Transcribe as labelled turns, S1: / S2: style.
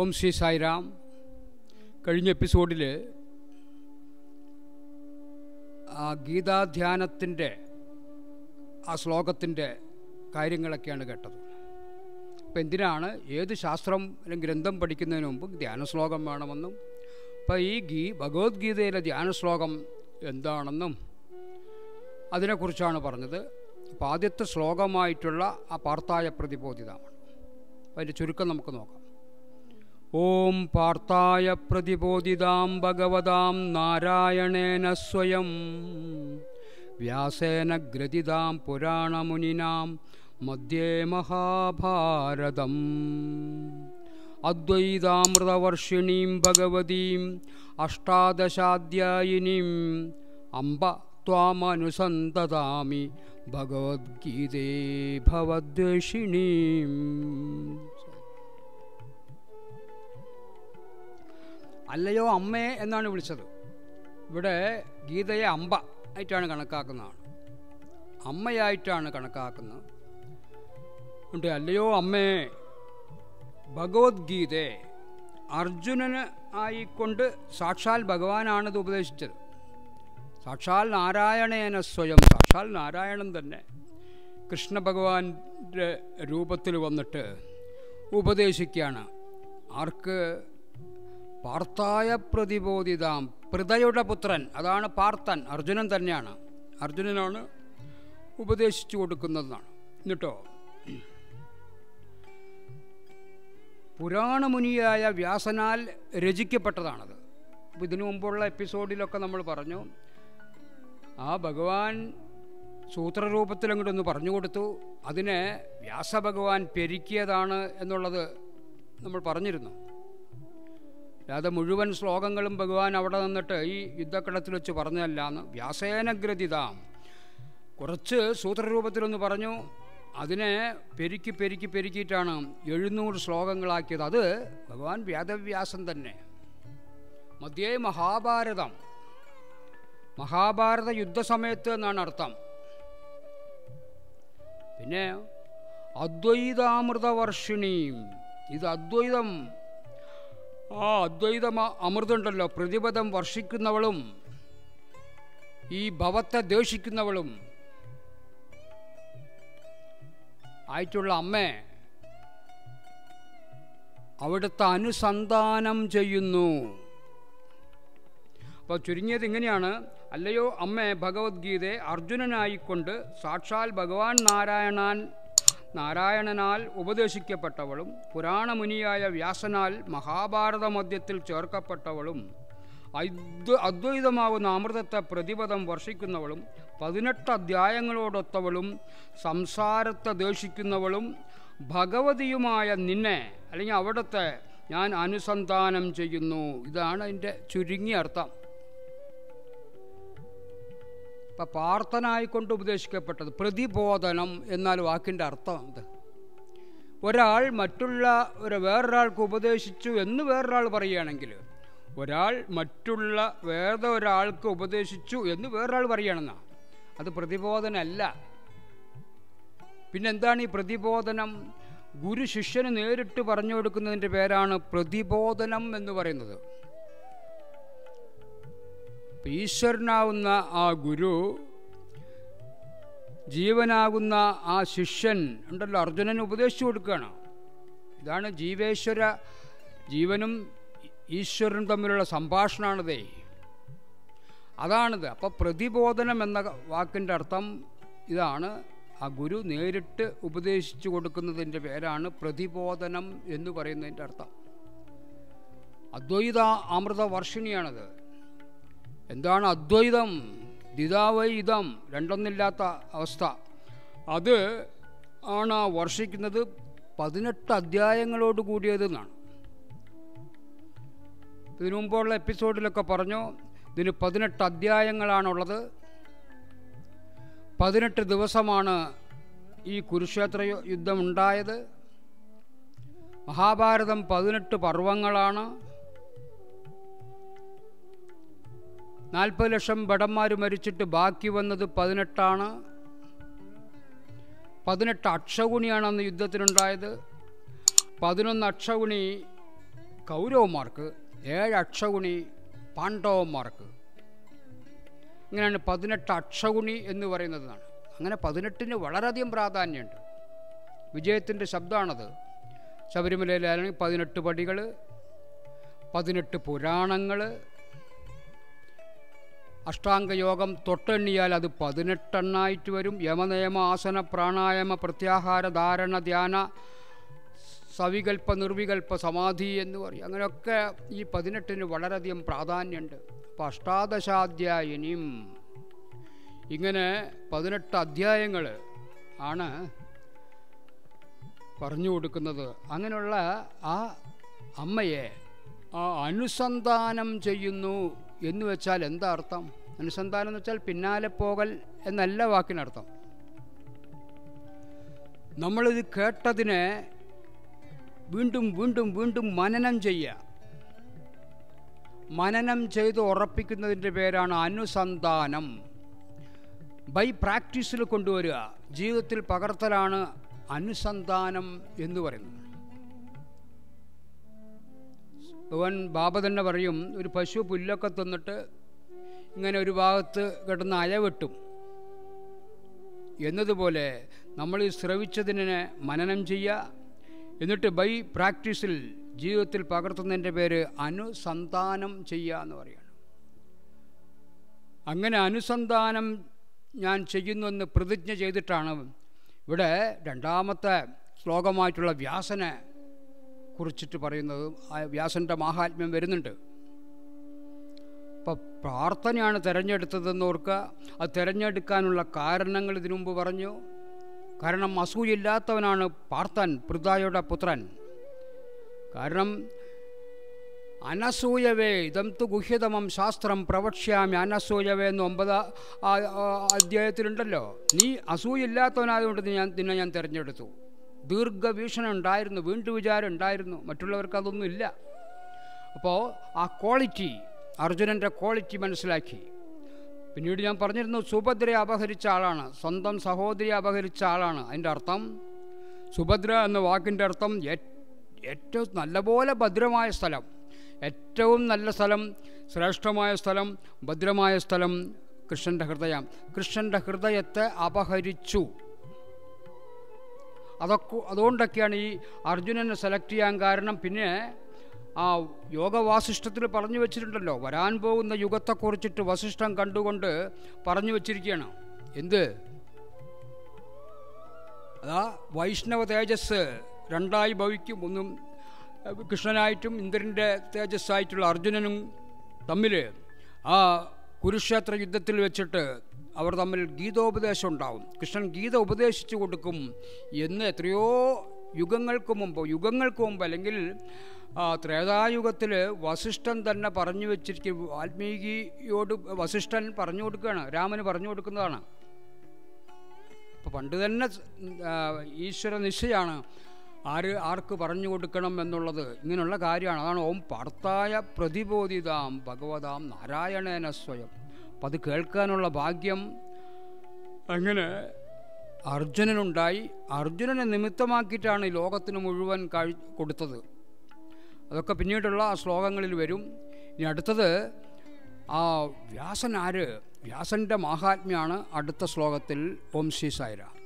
S1: ഓം ശ്രീ സായിരാം കഴിഞ്ഞ എപ്പിസോഡിൽ ആ ഗീതാധ്യാനത്തിൻ്റെ ആ ശ്ലോകത്തിൻ്റെ കാര്യങ്ങളൊക്കെയാണ് കേട്ടത് അപ്പം എന്തിനാണ് ഏത് ശാസ്ത്രം അല്ലെങ്കിൽ ഗ്രന്ഥം പഠിക്കുന്നതിന് മുമ്പ് ധ്യാന ശ്ലോകം വേണമെന്നും അപ്പം ഈ ഗീ ഭഗവത്ഗീതയിലെ ധ്യാന ശ്ലോകം എന്താണെന്നും അതിനെക്കുറിച്ചാണ് പറഞ്ഞത് അപ്പോൾ ആദ്യത്തെ ശ്ലോകമായിട്ടുള്ള ആ പാർത്തായ പ്രതിബോധിതമാണ് അപ്പം അതിൻ്റെ ചുരുക്കം നമുക്ക് നോക്കാം ഓം പാർത്തായ പ്രതിബോധിതാം ഭഗവതാം നാരായണേന സ്വയം വ്യാസേന ഗ്രഥിതാം പുരാണമുനിനാം മധ്യേ മഹാഭാരതം അദ്വൈതാമൃതവർഷിണീം ഭഗവതീം അഷ്ടാദശാധ്യായിനീം അംബ ത്വാമനുസന്തതാമി ഭഗവത്ഗീതേ ഭവദ്വേഷിണീം അല്ലയോ അമ്മേ എന്നാണ് വിളിച്ചത് ഇവിടെ ഗീതയെ അമ്പ ആയിട്ടാണ് കണക്കാക്കുന്നതാണ് അമ്മയായിട്ടാണ് കണക്കാക്കുന്നത് ഉണ്ട് അല്ലയോ അമ്മേ ഭഗവത്ഗീതയെ അർജുനന് ആയിക്കൊണ്ട് സാക്ഷാൽ ഭഗവാനാണിത് ഉപദേശിച്ചത് സാക്ഷാൽ നാരായണേന സ്വയം സാക്ഷാൽ നാരായണൻ തന്നെ കൃഷ്ണ ഭഗവാന്റെ രൂപത്തിൽ വന്നിട്ട് ഉപദേശിക്കുകയാണ് ആർക്ക് പാർത്തായ പ്രതിബോധിതാം പൃഥയുടെ പുത്രൻ അതാണ് പാർത്തൻ അർജുനൻ തന്നെയാണ് അർജുനനാണ് ഉപദേശിച്ചു കൊടുക്കുന്നതെന്നാണ് എന്നിട്ടോ പുരാണമുനിയായ വ്യാസനാൽ രചിക്കപ്പെട്ടതാണത് അപ്പോൾ ഇതിനു മുമ്പുള്ള എപ്പിസോഡിലൊക്കെ നമ്മൾ പറഞ്ഞു ആ ഭഗവാൻ സൂത്രരൂപത്തിൽ അങ്ങോട്ടൊന്ന് പറഞ്ഞു കൊടുത്തു അതിനെ വ്യാസഭഗവാൻ പെരുക്കിയതാണ് എന്നുള്ളത് നമ്മൾ പറഞ്ഞിരുന്നു അല്ലാതെ മുഴുവൻ ശ്ലോകങ്ങളും ഭഗവാൻ അവിടെ നിന്നിട്ട് ഈ യുദ്ധക്കടത്തിൽ വെച്ച് പറഞ്ഞതല്ല എന്ന് വ്യാസേനഗ്രഥിതാം കുറച്ച് സൂത്രരൂപത്തിലൊന്ന് പറഞ്ഞു അതിനെ പെരുക്കി പെരുക്കി പെരുക്കിയിട്ടാണ് എഴുന്നൂറ് ശ്ലോകങ്ങളാക്കിയത് അത് ഭഗവാൻ വേദവ്യാസൻ തന്നെ മധ്യേ മഹാഭാരതം മഹാഭാരത യുദ്ധസമയത്ത് എന്നാണ് അർത്ഥം പിന്നെ അദ്വൈതാമൃതവർഷിണിയും ഇത് അദ്വൈതം ആ അദ്വൈതം അമൃതുണ്ടല്ലോ പ്രതിപദം വർഷിക്കുന്നവളും ഈ ഭവത്തെ ദേഷിക്കുന്നവളും ആയിട്ടുള്ള അമ്മേ അവിടുത്തെ അനുസന്ധാനം ചെയ്യുന്നു അപ്പോൾ ചുരുങ്ങിയത് ഇങ്ങനെയാണ് അല്ലയോ അമ്മേ ഭഗവത്ഗീതയെ അർജുനനായിക്കൊണ്ട് സാക്ഷാൽ ഭഗവാൻ നാരായണാൻ നാരായണനാൽ ഉപദേശിക്കപ്പെട്ടവളും പുരാണമുനിയായ വ്യാസനാൽ മഹാഭാരത മധ്യത്തിൽ ചേർക്കപ്പെട്ടവളും അദ്വ അദ്വൈതമാവുന്ന അമൃതത്തെ പ്രതിപദം വർഷിക്കുന്നവളും പതിനെട്ട് അധ്യായങ്ങളോടൊത്തവളും സംസാരത്തെ ദേഷിക്കുന്നവളും ഭഗവതിയുമായ നിന്നെ അല്ലെങ്കിൽ അവിടുത്തെ ഞാൻ അനുസന്ധാനം ചെയ്യുന്നു ഇതാണ് അതിൻ്റെ ചുരുങ്ങിയ അർത്ഥം ഇപ്പം പ്രാർത്ഥനായിക്കൊണ്ട് ഉപദേശിക്കപ്പെട്ടത് പ്രതിബോധനം എന്നാൽ വാക്കിൻ്റെ അർത്ഥം എന്ത് ഒരാൾ മറ്റുള്ള ഒരു വേറൊരാൾക്ക് ഉപദേശിച്ചു എന്ന് വേറൊരാൾ പറയുകയാണെങ്കിൽ ഒരാൾ മറ്റുള്ള വേറെ ഒരാൾക്ക് ഉപദേശിച്ചു എന്ന് വേറൊരാൾ പറയുകയാണെന്നാണ് അത് പ്രതിബോധനമല്ല പിന്നെന്താണ് ഈ പ്രതിബോധനം ഗുരു ശിഷ്യന് നേരിട്ട് പറഞ്ഞു കൊടുക്കുന്നതിൻ്റെ പേരാണ് പ്രതിബോധനം എന്ന് പറയുന്നത് ഈശ്വരനാവുന്ന ആ ഗുരു ജീവനാകുന്ന ആ ശിഷ്യൻ ഉണ്ടല്ലോ അർജുനൻ ഉപദേശിച്ചു കൊടുക്കുകയാണ് ഇതാണ് ജീവേശ്വര ജീവനും ഈശ്വരനും തമ്മിലുള്ള സംഭാഷണമാണിതേ അതാണിത് അപ്പോൾ പ്രതിബോധനം എന്ന വാക്കിൻ്റെ അർത്ഥം ഇതാണ് ആ ഗുരു നേരിട്ട് ഉപദേശിച്ചു കൊടുക്കുന്നതിൻ്റെ പേരാണ് പ്രതിബോധനം എന്ന് പറയുന്നതിൻ്റെ അർത്ഥം അദ്വൈത അമൃത വർഷിണിയാണത് എന്താണ് അദ്വൈതം ദിതാവൈ ഇതം രണ്ടൊന്നില്ലാത്ത അവസ്ഥ അത് ആണ് വർഷിക്കുന്നത് പതിനെട്ട് അധ്യായങ്ങളോട് കൂടിയതെന്നാണ് ഇതിനു മുമ്പുള്ള എപ്പിസോഡിലൊക്കെ പറഞ്ഞു ഇതിന് പതിനെട്ട് അധ്യായങ്ങളാണുള്ളത് പതിനെട്ട് ദിവസമാണ് ഈ കുരുക്ഷേത്ര യുദ്ധം ഉണ്ടായത് മഹാഭാരതം പതിനെട്ട് പർവങ്ങളാണ് നാൽപ്പത് ലക്ഷം ഭടന്മാർ മരിച്ചിട്ട് ബാക്കി വന്നത് പതിനെട്ടാണ് പതിനെട്ട് അക്ഷഗുണിയാണ് അന്ന് യുദ്ധത്തിനുണ്ടായത് പതിനൊന്ന് അക്ഷഗുണി കൗരവന്മാർക്ക് ഏഴ് അക്ഷഗുണി പാണ്ഡവന്മാർക്ക് ഇങ്ങനെയാണ് പതിനെട്ട് അക്ഷഗുണി എന്ന് പറയുന്നതാണ് അങ്ങനെ പതിനെട്ടിന് വളരെയധികം പ്രാധാന്യമുണ്ട് വിജയത്തിൻ്റെ ശബ്ദമാണത് ശബരിമലയിലാണെങ്കിൽ പതിനെട്ട് പടികൾ പതിനെട്ട് പുരാണങ്ങൾ അഷ്ടാംഗയോഗം തൊട്ടെണ്ണിയാൽ അത് പതിനെട്ടെണ്ണായിട്ട് വരും യമനിയമ ആസന പ്രാണായാമ പ്രത്യാഹാര ധാരണ ധ്യാന സവികൽപ്പ നിർവികൽപ്പ സമാധി എന്ന് പറയും അങ്ങനെയൊക്കെ ഈ പതിനെട്ടിന് വളരെയധികം പ്രാധാന്യമുണ്ട് അപ്പോൾ അഷ്ടാദശാധ്യായനിയും ഇങ്ങനെ പതിനെട്ട് അധ്യായങ്ങൾ ആണ് പറഞ്ഞു കൊടുക്കുന്നത് അങ്ങനെയുള്ള ആ അമ്മയെ ആ അനുസന്ധാനം ചെയ്യുന്നു എന്ന് വെച്ചാൽ എന്താ അർത്ഥം അനുസന്ധാനം എന്ന് വെച്ചാൽ പിന്നാലെ പോകൽ എന്നല്ല വാക്കിനർത്ഥം നമ്മളിത് കേട്ടതിനെ വീണ്ടും വീണ്ടും വീണ്ടും മനനം ചെയ്യുക മനനം ചെയ്ത് ഉറപ്പിക്കുന്നതിൻ്റെ പേരാണ് അനുസന്ധാനം ബൈ പ്രാക്ടീസിൽ കൊണ്ടുവരിക ജീവിതത്തിൽ പകർത്തലാണ് അനുസന്ധാനം എന്ന് പറയുന്നത് ഭഗവാൻ ബാബ തന്നെ പറയും ഒരു പശു പുല്ലൊക്കെ തിന്നിട്ട് ഇങ്ങനെ ഒരു ഭാഗത്ത് കിടന്ന് അയവെട്ടും എന്നതുപോലെ നമ്മൾ ഈ ശ്രവിച്ചതിനെ മനനം ചെയ്യുക എന്നിട്ട് ബൈ പ്രാക്ടീസിൽ ജീവിതത്തിൽ പകർത്തുന്നതിൻ്റെ പേര് അനുസന്ധാനം ചെയ്യുക എന്ന് പറയുകയാണ് അങ്ങനെ അനുസന്ധാനം ഞാൻ ചെയ്യുന്നുവെന്ന് പ്രതിജ്ഞ ചെയ്തിട്ടാണ് ഇവിടെ രണ്ടാമത്തെ ശ്ലോകമായിട്ടുള്ള വ്യാസനെ കുറിച്ചിട്ട് പറയുന്നത് ആ വ്യാസൻ്റെ മാഹാത്മ്യം വരുന്നുണ്ട് അപ്പം പ്രാർത്ഥനയാണ് തിരഞ്ഞെടുത്തതെന്ന് ഓർക്കുക അത് തിരഞ്ഞെടുക്കാനുള്ള കാരണങ്ങൾ ഇതിനു മുമ്പ് പറഞ്ഞു കാരണം അസൂയില്ലാത്തവനാണ് പാർത്തൻ പൃഥായുടെ പുത്രൻ കാരണം അനസൂയവേ ഇതം തു ഗുഹ്യതമം ശാസ്ത്രം പ്രവക്ഷ്യാമി അനസൂയവേ എന്ന് ഒമ്പത് അധ്യായത്തിലുണ്ടല്ലോ നീ അസൂയില്ലാത്തവനായതുകൊണ്ട് നീ ഞാൻ നിന്നെ ഞാൻ തിരഞ്ഞെടുത്തു ദീർഘവീക്ഷണം ഉണ്ടായിരുന്നു വീണ്ടും വിചാരം ഉണ്ടായിരുന്നു മറ്റുള്ളവർക്ക് അതൊന്നും ഇല്ല അപ്പോൾ ആ ക്വാളിറ്റി അർജുനൻ്റെ ക്വാളിറ്റി മനസ്സിലാക്കി പിന്നീട് ഞാൻ പറഞ്ഞിരുന്നു സുഭദ്രയെ അപഹരിച്ച ആളാണ് സ്വന്തം സഹോദരിയെ അപഹരിച്ച ആളാണ് അതിൻ്റെ അർത്ഥം സുഭദ്ര എന്ന വാക്കിൻ്റെ അർത്ഥം ഏറ്റവും നല്ലപോലെ ഭദ്രമായ സ്ഥലം ഏറ്റവും നല്ല സ്ഥലം ശ്രേഷ്ഠമായ സ്ഥലം ഭദ്രമായ സ്ഥലം കൃഷ്ണൻ്റെ ഹൃദയം കൃഷ്ണൻ്റെ ഹൃദയത്തെ അപഹരിച്ചു അതൊക്കെ അതുകൊണ്ടൊക്കെയാണ് ഈ അർജുനനെ സെലക്ട് ചെയ്യാൻ കാരണം പിന്നെ ആ യോഗവാസിഷ്ടത്തിൽ പറഞ്ഞു വെച്ചിട്ടുണ്ടല്ലോ വരാൻ പോകുന്ന യുഗത്തെക്കുറിച്ചിട്ട് വസിഷ്ഠം കണ്ടുകൊണ്ട് പറഞ്ഞു വച്ചിരിക്കുകയാണ് എന്ത് അതാ വൈഷ്ണവ തേജസ് രണ്ടായി ഭവിക്കും ഒന്നും കൃഷ്ണനായിട്ടും ഇന്ദ്രൻ്റെ തേജസ്സായിട്ടുള്ള അർജുനനും തമ്മിൽ ആ കുരുക്ഷേത്ര യുദ്ധത്തിൽ വെച്ചിട്ട് അവർ തമ്മിൽ ഗീതോപദേശം ഉണ്ടാവും കൃഷ്ണൻ ഗീത ഉപദേശിച്ചു കൊടുക്കും എന്ന് എത്രയോ യുഗങ്ങൾക്ക് മുമ്പ് യുഗങ്ങൾക്ക് മുമ്പ് അല്ലെങ്കിൽ ത്രേതായുഗത്തിൽ വസിഷ്ഠൻ തന്നെ പറഞ്ഞു വെച്ചിരിക്കും വാൽമീകിയോട് വസിഷ്ഠൻ പറഞ്ഞു കൊടുക്കുകയാണ് രാമന് പറഞ്ഞു കൊടുക്കുന്നതാണ് അപ്പോൾ പണ്ട് തന്നെ ഈശ്വര നിശ്ചയാണ് ആര് ആർക്ക് പറഞ്ഞു കൊടുക്കണം എന്നുള്ളത് ഇങ്ങനെയുള്ള കാര്യമാണ് അതാണ് ഓം പാർത്തായ പ്രതിബോധിതാം ഭഗവതാം നാരായണേന സ്വയം അപ്പം അത് കേൾക്കാനുള്ള ഭാഗ്യം അങ്ങനെ അർജുനനുണ്ടായി അർജുനനെ നിമിത്തമാക്കിയിട്ടാണ് ഈ ലോകത്തിന് മുഴുവൻ കഴി കൊടുത്തത് അതൊക്കെ പിന്നീടുള്ള ആ ശ്ലോകങ്ങളിൽ വരും ഇനി അടുത്തത് ആ വ്യാസൻ ആര് വ്യാസൻ്റെ മാഹാത്മ്യമാണ് അടുത്ത ശ്ലോകത്തിൽ ഓം ശ്രീ സായിരാം